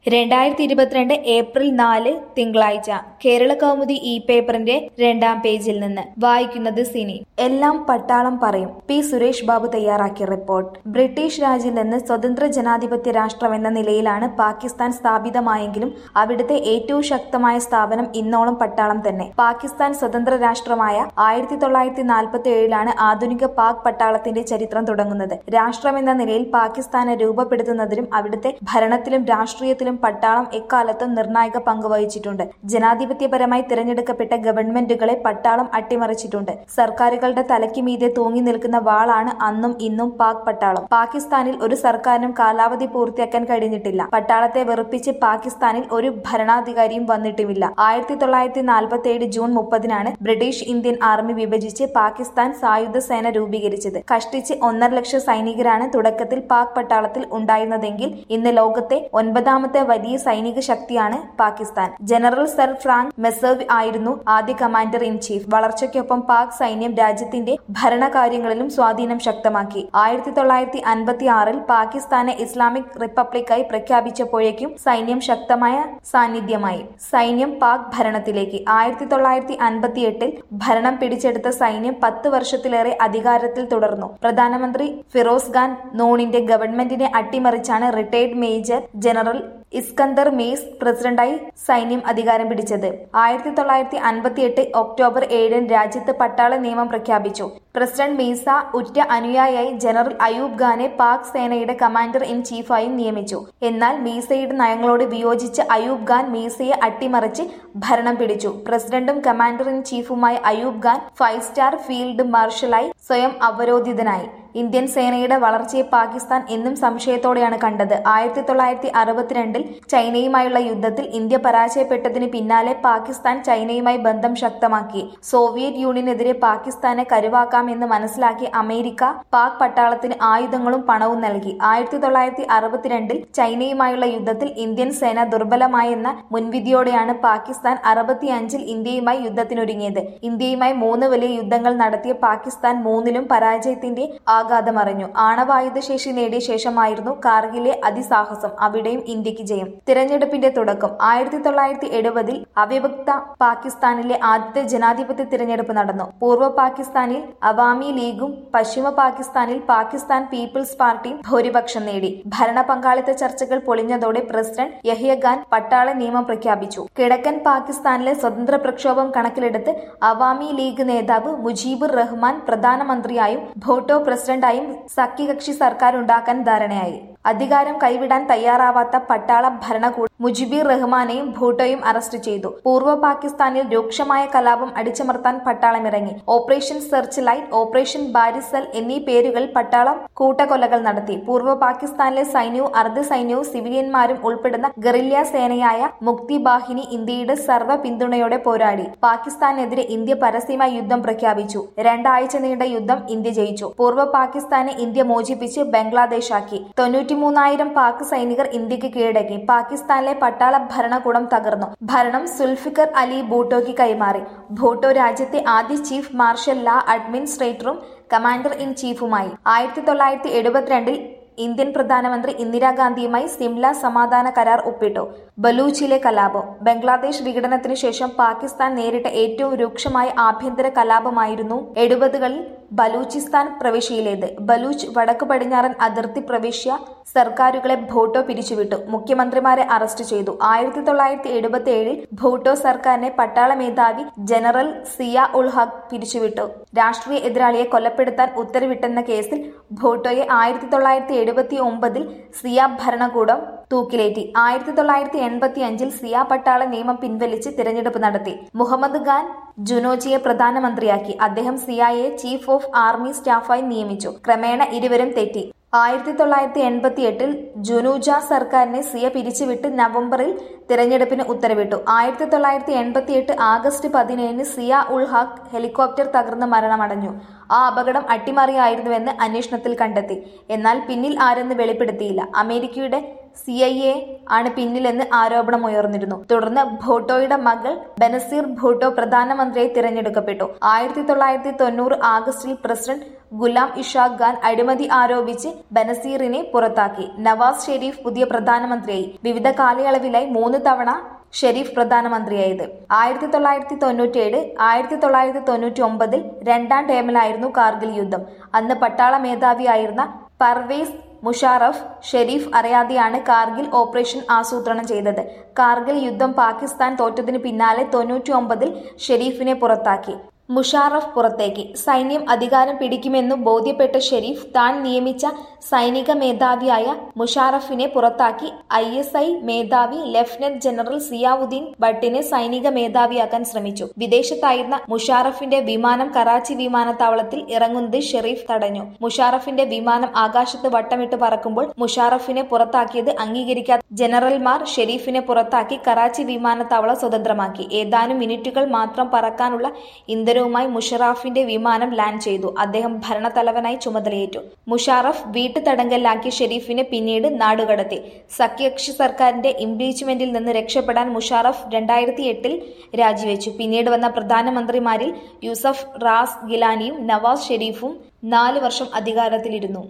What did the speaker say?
രണ്ടായിരത്തി ഇരുപത്തിരണ്ട് ഏപ്രിൽ നാല് തിങ്കളാഴ്ച കേരള കൗമുദി ഇ പേപ്പറിന്റെ രണ്ടാം പേജിൽ നിന്ന് വായിക്കുന്നത് സിനി എല്ലാം പട്ടാളം പറയും പി സുരേഷ് ബാബു തയ്യാറാക്കിയ റിപ്പോർട്ട് ബ്രിട്ടീഷ് രാജിൽ നിന്ന് സ്വതന്ത്ര ജനാധിപത്യ രാഷ്ട്രമെന്ന നിലയിലാണ് പാകിസ്ഥാൻ സ്ഥാപിതമായെങ്കിലും അവിടുത്തെ ഏറ്റവും ശക്തമായ സ്ഥാപനം ഇന്നോളം പട്ടാളം തന്നെ പാകിസ്ഥാൻ സ്വതന്ത്ര രാഷ്ട്രമായ ആയിരത്തി തൊള്ളായിരത്തി നാൽപ്പത്തി ഏഴിലാണ് ആധുനിക പാക് പട്ടാളത്തിന്റെ ചരിത്രം തുടങ്ങുന്നത് രാഷ്ട്രമെന്ന നിലയിൽ പാകിസ്ഥാനെ രൂപപ്പെടുത്തുന്നതിലും അവിടുത്തെ ഭരണത്തിലും രാഷ്ട്രീയത്തിലും പട്ടാളം എക്കാലത്തും നിർണായക പങ്ക് വഹിച്ചിട്ടുണ്ട് ജനാധിപത്യപരമായി തിരഞ്ഞെടുക്കപ്പെട്ട ഗവൺമെന്റുകളെ പട്ടാളം അട്ടിമറിച്ചിട്ടുണ്ട് സർക്കാരുകളുടെ തലയ്ക്ക് മീതെ തൂങ്ങി നിൽക്കുന്ന വാളാണ് അന്നും ഇന്നും പാക് പട്ടാളം പാകിസ്ഥാനിൽ ഒരു സർക്കാരിനും കാലാവധി പൂർത്തിയാക്കാൻ കഴിഞ്ഞിട്ടില്ല പട്ടാളത്തെ വെറുപ്പിച്ച് പാകിസ്ഥാനിൽ ഒരു ഭരണാധികാരിയും വന്നിട്ടുമില്ല ആയിരത്തി തൊള്ളായിരത്തി നാൽപ്പത്തി ഏഴ് ജൂൺ മുപ്പതിനാണ് ബ്രിട്ടീഷ് ഇന്ത്യൻ ആർമി വിഭജിച്ച് പാകിസ്ഥാൻ സായുധ സേന രൂപീകരിച്ചത് കഷ്ടിച്ച് ഒന്നര ലക്ഷം സൈനികരാണ് തുടക്കത്തിൽ പാക് പട്ടാളത്തിൽ ഉണ്ടായിരുന്നതെങ്കിൽ ഇന്ന് ലോകത്തെ ഒൻപതാമത്തെ വലിയ സൈനിക ശക്തിയാണ് Pakistan general sir Frank Messervy ആയിരുന്നു ആദ്യ കമാൻഡർ ഇൻ ചീഫ് വളർച്ചയ്ക്കൊപ്പം പാക് സൈന്യം രാജ്യത്തിന്റെ ഭരണകാര്യങ്ങളിലും സ്വാധീനം ശക്തമാക്കി ആയിരത്തി തൊള്ളായിരത്തി അൻപത്തി ആറിൽ പാകിസ്ഥാനെ ഇസ്ലാമിക് റിപ്പബ്ലിക്കായി പ്രഖ്യാപിച്ചപ്പോഴേക്കും സൈന്യം ശക്തമായ സാന്നിധ്യമായി സൈന്യം പാക് ഭരണത്തിലേക്ക് ആയിരത്തി തൊള്ളായിരത്തി അൻപത്തി എട്ടിൽ ഭരണം പിടിച്ചെടുത്ത സൈന്യം പത്ത് വർഷത്തിലേറെ അധികാരത്തിൽ തുടർന്നു പ്രധാനമന്ത്രി ഫിറോസ് ഖാൻ നൂണിന്റെ ഗവൺമെന്റിനെ അട്ടിമറിച്ചാണ് റിട്ടയർഡ് മേജർ ജനറൽ ഇസ്കന്ദർ മീസ് പ്രസിഡന്റായി സൈന്യം അധികാരം പിടിച്ചത് ആയിരത്തി തൊള്ളായിരത്തി അൻപത്തി എട്ട് ഒക്ടോബർ ഏഴിന് രാജ്യത്ത് പട്ടാള നിയമം പ്രഖ്യാപിച്ചു പ്രസിഡന്റ് മീസ ഉറ്റ അനുയായിയായി ജനറൽ അയൂബ് ഖാനെ പാക് സേനയുടെ കമാൻഡർ ഇൻ ചീഫായും നിയമിച്ചു എന്നാൽ മീസയുടെ നയങ്ങളോട് വിയോജിച്ച അയൂബ് ഖാൻ മീസയെ അട്ടിമറിച്ച് ഭരണം പിടിച്ചു പ്രസിഡന്റും കമാൻഡർ ഇൻ ചീഫുമായ Ayub Khan five star field മാർഷലായി സ്വയം അവരോധിതനായി ഇന്ത്യൻ സേനയുടെ വളർച്ചയെ പാകിസ്ഥാൻ എന്നും സംശയത്തോടെയാണ് കണ്ടത് ആയിരത്തി തൊള്ളായിരത്തി അറുപത്തിരണ്ടിൽ ചൈനയുമായുള്ള യുദ്ധത്തിൽ ഇന്ത്യ പരാജയപ്പെട്ടതിന് പിന്നാലെ പാകിസ്ഥാൻ ചൈനയുമായി ബന്ധം ശക്തമാക്കി സോവിയറ്റ് യൂണിയനെതിരെ പാകിസ്ഥാനെ കരുവാക്കാമെന്ന് മനസ്സിലാക്കി അമേരിക്ക പാക് പട്ടാളത്തിന് ആയുധങ്ങളും പണവും നൽകി ആയിരത്തി തൊള്ളായിരത്തി അറുപത്തിരണ്ടിൽ ചൈനയുമായുള്ള യുദ്ധത്തിൽ ഇന്ത്യൻ സേന ദുർബലമായെന്ന മുൻവിധിയോടെയാണ് പാകിസ്ഥാൻ അറുപത്തിയഞ്ചിൽ ഇന്ത്യയുമായി യുദ്ധത്തിനൊരുങ്ങിയത് ഇന്ത്യയുമായി മൂന്ന് വലിയ യുദ്ധങ്ങൾ നടത്തിയ പാകിസ്ഥാൻ മൂന്നിലും പരാജയത്തിന്റെ ആഘാതമറിഞ്ഞു ആണവായുധ ശേഷി നേടിയ ശേഷമായിരുന്നു കാർഗിലെ അതിസാഹസം അവിടെയും ഇന്ത്യക്ക് ജയം തിരഞ്ഞെടുപ്പിന്റെ തുടക്കം ആയിരത്തി തൊള്ളായിരത്തി എഴുപതിൽ അവിഭക്ത പാകിസ്ഥാനിലെ ആദ്യത്തെ ജനാധിപത്യ തിരഞ്ഞെടുപ്പ് നടന്നു പൂർവ്വ പാകിസ്ഥാനിൽ അവാമി ലീഗും പശ്ചിമ പാകിസ്ഥാനിൽ പാകിസ്ഥാൻ പീപ്പിൾസ് പാർട്ടിയും ഭൂരിപക്ഷം നേടി ഭരണ പങ്കാളിത്ത ചർച്ചകൾ പൊളിഞ്ഞതോടെ പ്രസിഡന്റ് യഹിയ ഖാൻ പട്ടാള നിയമം പ്രഖ്യാപിച്ചു കിഴക്കൻ പാകിസ്ഥാനിലെ സ്വതന്ത്ര പ്രക്ഷോഭം കണക്കിലെടുത്ത് അവാമി ലീഗ് നേതാവ് മുജീബുർ റഹ്മാൻ പ്രധാനമന്ത്രിയായും ഭോട്ടോ പ്രസിഡന്റായും സഖ്യകക്ഷി സർക്കാർ ഉണ്ടാക്കാൻ ധാരണയായി അധികാരം കൈവിടാൻ തയ്യാറാവാത്ത പട്ടാള ഭരണകൂടം മുജിബിർ റഹ്മാനെയും ഭൂട്ടോയും അറസ്റ്റ് ചെയ്തു പൂർവ്വ പാകിസ്ഥാനിൽ രൂക്ഷമായ കലാപം അടിച്ചമർത്താൻ പട്ടാളം ഇറങ്ങി operation searchlight operation Barisal എന്നീ പേരുകൾ പട്ടാളം കൂട്ടക്കൊലകൾ നടത്തി പൂർവ്വ പാകിസ്ഥാനിലെ സൈന്യവും അർദ്ധ സൈന്യവും സിവിലിയന്മാരും ഉൾപ്പെടുന്ന ഗറില്ല സേനയായ മുക്തി ബാഹിനി ഇന്ത്യയുടെ സർവ്വ പിന്തുണയോടെ പോരാടി പാകിസ്ഥാനെതിരെ ഇന്ത്യ പരസ്യമായി യുദ്ധം പ്രഖ്യാപിച്ചു രണ്ടാഴ്ച നീണ്ട യുദ്ധം ഇന്ത്യ ജയിച്ചു പൂർവ്വ പാകിസ്ഥാനെ ഇന്ത്യ മോചിപ്പിച്ച് ബംഗ്ലാദേശാക്കി തൊണ്ണൂറ്റിമൂന്നായിരം പാക് സൈനികർ ഇന്ത്യക്ക് കീഴടക്കി പാകിസ്ഥാനിലെ പട്ടാള ഭരണകൂടം തകർന്നു ഭരണം സുൽഫിക്കർ അലി ഭൂട്ടോയ്ക്ക് കൈമാറി ഭൂട്ടോ രാജ്യത്തെ ആദ്യ ചീഫ് മാർഷൽ ലാ അഡ്മിനിസ്ട്രേറ്ററും കമാൻഡർ ഇൻ ചീഫുമായി ആയിരത്തി തൊള്ളായിരത്തി എഴുപത്തിരണ്ടിൽ ഇന്ത്യൻ പ്രധാനമന്ത്രി ഇന്ദിരാഗാന്ധിയുമായി സിംല സമാധാന കരാർ ഒപ്പിട്ടു ബലൂച്ചിലെ കലാപം ബംഗ്ലാദേശ് വിഘടനത്തിനു ശേഷം പാകിസ്ഥാൻ നേരിട്ട ഏറ്റവും രൂക്ഷമായ ആഭ്യന്തര കലാപമായിരുന്നു എഴുപതുകളിൽ ബലൂചിസ്ഥാൻ പ്രവിശ്യയിലേത് ബലൂച്ച് വടക്കു പടിഞ്ഞാറൻ അതിർത്തി പ്രവിശ്യ സർക്കാരുകളെ ഭൂട്ടോ പിരിച്ചുവിട്ടു മുഖ്യമന്ത്രിമാരെ അറസ്റ്റ് ചെയ്തു ആയിരത്തി തൊള്ളായിരത്തി എഴുപത്തി ഏഴിൽ ഭൂട്ടോ സർക്കാരിനെ പട്ടാള മേധാവി ജനറൽ സിയ ഉൾ ഹഖ് പിരിച്ചുവിട്ടു രാഷ്ട്രീയ എതിരാളിയെ കൊലപ്പെടുത്താൻ ഉത്തരവിട്ടെന്ന കേസിൽ ഭൂട്ടോയെ ആയിരത്തി തൊള്ളായിരത്തി എഴുപത്തി ഒമ്പതിൽ സിയ ഭരണകൂടം തൂക്കിലേറ്റി ആയിരത്തി തൊള്ളായിരത്തി എൺപത്തി അഞ്ചിൽ സിയ പട്ടാള നിയമം പിൻവലിച്ച് തിരഞ്ഞെടുപ്പ് നടത്തി മുഹമ്മദ് ഖാൻ ജുനോജിയെ പ്രധാനമന്ത്രിയാക്കി അദ്ദേഹം സിയയെ ചീഫ് ഓഫ് ആർമി സ്റ്റാഫായി നിയമിച്ചു ക്രമേണ ഇരുവരും തെറ്റി ആയിരത്തി തൊള്ളായിരത്തി എൺപത്തി എട്ടിൽ ജുനൂജ സർക്കാരിനെ സിയ പിരിച്ചുവിട്ട് നവംബറിൽ തിരഞ്ഞെടുപ്പിന് ഉത്തരവിട്ടു ആയിരത്തി തൊള്ളായിരത്തി എൺപത്തി എട്ട് ആഗസ്റ്റ് പതിനേഴിന് സിയ ഉൾ ഹഖ് ഹെലികോപ്റ്റർ തകർന്ന് മരണമടഞ്ഞു ആ അപകടം അട്ടിമറിയായിരുന്നുവെന്ന് അന്വേഷണത്തിൽ കണ്ടെത്തി എന്നാൽ പിന്നിൽ ആരെന്ന് വെളിപ്പെടുത്തിയില്ല അമേരിക്കയുടെ സി ഐ എ ആണ് പിന്നിലെന്ന് ആരോപണമുയർന്നിരുന്നു തുടർന്ന് ഭൂട്ടോയുടെ മകൾ ബനസീർ ഭൂട്ടോ പ്രധാനമന്ത്രിയായി തിരഞ്ഞെടുക്കപ്പെട്ടു ആയിരത്തി തൊള്ളായിരത്തി തൊണ്ണൂറ് ആഗസ്റ്റിൽ പ്രസിഡന്റ് ഗുലാം ഇഷാഖ് ഖാൻ അഴിമതി ആരോപിച്ച് ബനസീറിനെ പുറത്താക്കി നവാസ് ഷെരീഫ് പുതിയ പ്രധാനമന്ത്രിയായി വിവിധ കാലയളവിലായി മൂന്ന് തവണ ഷെരീഫ് പ്രധാനമന്ത്രിയായത് ആയിരത്തി തൊള്ളായിരത്തി തൊണ്ണൂറ്റിയേഴ് ആയിരത്തി തൊള്ളായിരത്തി തൊണ്ണൂറ്റി ഒമ്പതിൽ രണ്ടാം ടേമിലായിരുന്നു കാർഗിൽ യുദ്ധം അന്ന് പട്ടാള മേധാവിയായിരുന്ന പർവേസ് മുഷാറഫ് ഷെരീഫ് അറിയാതെയാണ് കാർഗിൽ ഓപ്പറേഷൻ ആസൂത്രണം ചെയ്തത് കാർഗിൽ യുദ്ധം പാകിസ്ഥാൻ തോറ്റതിന് പിന്നാലെ തൊണ്ണൂറ്റി ഒമ്പതിൽ ഷെരീഫിനെ പുറത്താക്കി മുഷാറഫ് പുറത്തേക്ക് സൈന്യം അധികാരം പിടിക്കുമെന്നു ബോധ്യപ്പെട്ട ഷെരീഫ് താൻ നിയമിച്ച സൈനിക മേധാവിയായ മുഷാറഫിനെ പുറത്താക്കി ഐ എസ് ഐ മേധാവി ലഫ്റ്റനന്റ് ജനറൽ സിയാവുദ്ദീൻ ഭട്ടിനെ സൈനിക മേധാവിയാക്കാൻ ശ്രമിച്ചു വിദേശത്തായിരുന്ന മുഷാറഫിന്റെ വിമാനം കറാച്ചി വിമാനത്താവളത്തിൽ ഇറങ്ങുന്നത് ഷെരീഫ് തടഞ്ഞു മുഷാറഫിന്റെ വിമാനം ആകാശത്ത് വട്ടമിട്ട് പറക്കുമ്പോൾ മുഷാറഫിനെ പുറത്താക്കിയത് അംഗീകരിക്കാത്ത ജനറൽമാർ ഷെരീഫിനെ പുറത്താക്കി കറാച്ചി വിമാനത്താവളം സ്വതന്ത്രമാക്കി ഏതാനും മിനിറ്റുകൾ മാത്രം പറക്കാനുള്ള ഇന്ധനവുമായി മുഷറാഫിന്റെ വിമാനം ലാൻഡ് ചെയ്തു അദ്ദേഹം ഭരണത്തലവനായി ചുമതലയേറ്റു മുഷാറഫ് വീട്ടുതടങ്കലിലാക്കിയ ഷെരീഫിനെ പിന്നീട് നാടുകടത്തി സഖ്യകക്ഷി സർക്കാരിന്റെ ഇംപീച്ച്മെന്റിൽ നിന്ന് രക്ഷപ്പെടാൻ മുഷാറഫ് രണ്ടായിരത്തി എട്ടിൽ രാജിവെച്ചു പിന്നീട് വന്ന പ്രധാനമന്ത്രിമാരിൽ യൂസഫ് റാസ് ഗിലാനിയും നവാസ് ഷെരീഫും നാല് വർഷം അധികാരത്തിലിരുന്നു